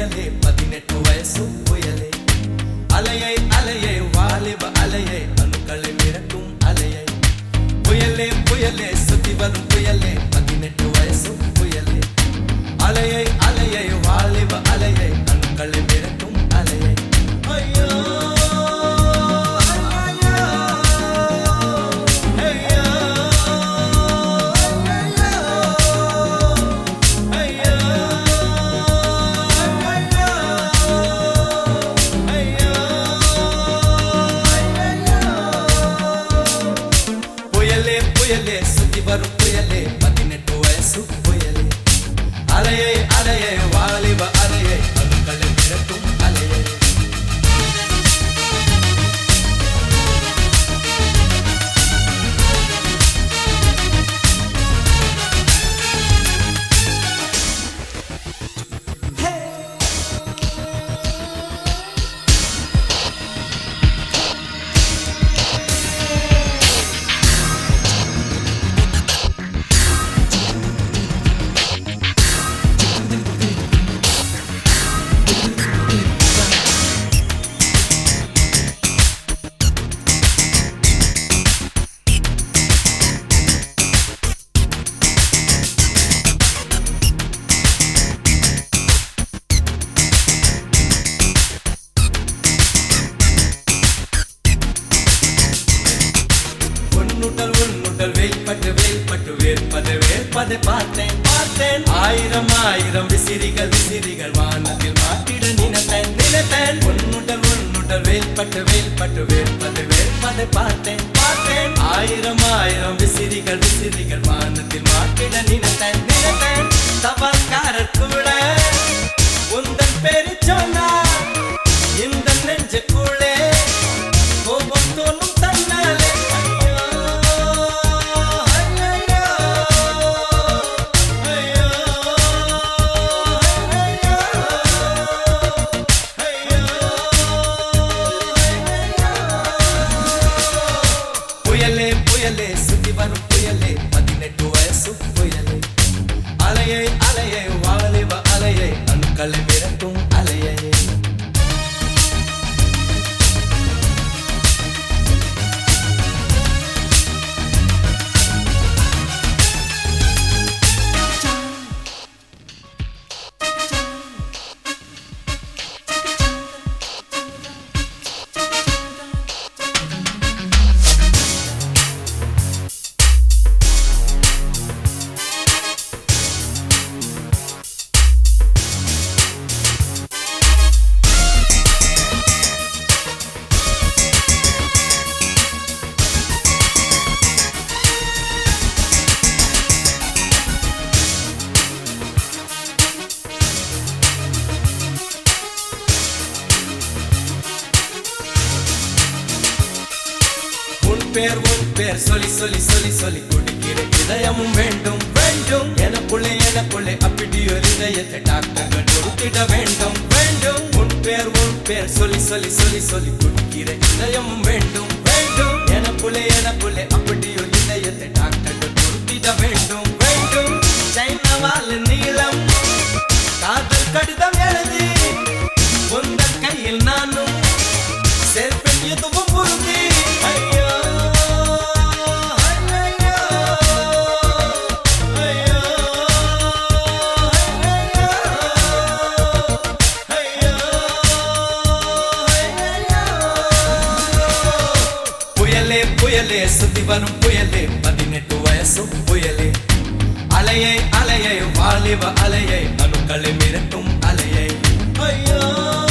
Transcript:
புயலே பதினெட்டு வயசு புயலே அலையை அலையை வாலிப அலையை அணுக்களை மிரட்டும் அலையை புயலே புயலே சுத்தி வரும் புயலே பதினெட்டு வயசு புயலே அலையை அலையை வாலிப அலையை அணுக்களை மிரட்டும் அலையை ஐயோ ஐயோ, ஐயோ, ஐயோ, புயலே புயலே சுத்தி வரும் புயலே பதினெட்டு வயசு புயலே அலையை அலையை வாலிப அலையை அணுக்களை மிரட்டும் அலையை உன்னுடல் உன்னுடல் வேல்பட்டு வேல்பட்டு வேர்ப்பது வேர்ப்பதை பார்த்தேன் பார்த்தேன் ஆயிரம் ஆயிரம் விசிறிகள் விசிறிகள் வானத்தில் மாட்டிட நினைத்தேன் நினைத்தேன் உன்னுடல் உன்னுடல் வேல்பட்டு வேல்பட்டு வேர்ப்பது வேர்ப்பதை பார்த்தேன் பார்த்தேன் ஆயிரம் ஆயிரம் விசிறிகள் விசிறிகள் வானத்தில் மாட்டிட நினைத்தேன் நினைத்தேன் தபால்காரர் கூட உந்தன் பேரு சொன்னார் இந்த நெஞ்சுக்குள்ளே கோபம் தோணும் தன்னாலே ஐயோ, ஐயையோ, ஐயோ, ஐயோ, ஐயோ. புயலே புயலே சுத்தி வரும் புயலே பதினெட்டு வயசு புயலே அலையை அலையை வாலிப அலையை அணுக்களை மிரட்டும் அலையை உன் பேர் உன் பேர் சொல்லி சொல்லி சொல்லி சொல்லி குடிக்கிற இதயமும் வேண்டும் வேண்டும் எனக்குள்ளே எனக்குள்ளே அப்படி ஒரு இதயத்தை டாக்டர்கள் கொடுத்திட வேண்டும் வேண்டும் உன் பேர் உன் பேர் சொல்லி சொல்லி சொல்லி சொல்லி குடிக்கிற இதயமும் வேண்டும் வேண்டும் எனக்குள்ளே எனக்குள்ளே அப்படி ஒரு இதயத்தை டாக்டர்கள் கொடுத்திட வேண்டும் வேண்டும் சைனவால் நீளம் காதல் கடிதம் எழுதி உந்தன் கையில் நானும் சேர்ப்பேன் எதுவும் உறுதி ஐயோ ஐயையோ, ஐயோ, ஐயையோ, ஐயையோ. புயலே புயலே சுத்தி வரும் புயலே பதினெட்டு வயசு புயலே அலையை அலையை வாலிப அலையை அணுக்களை மிரட்டும் அலையை ஐயோ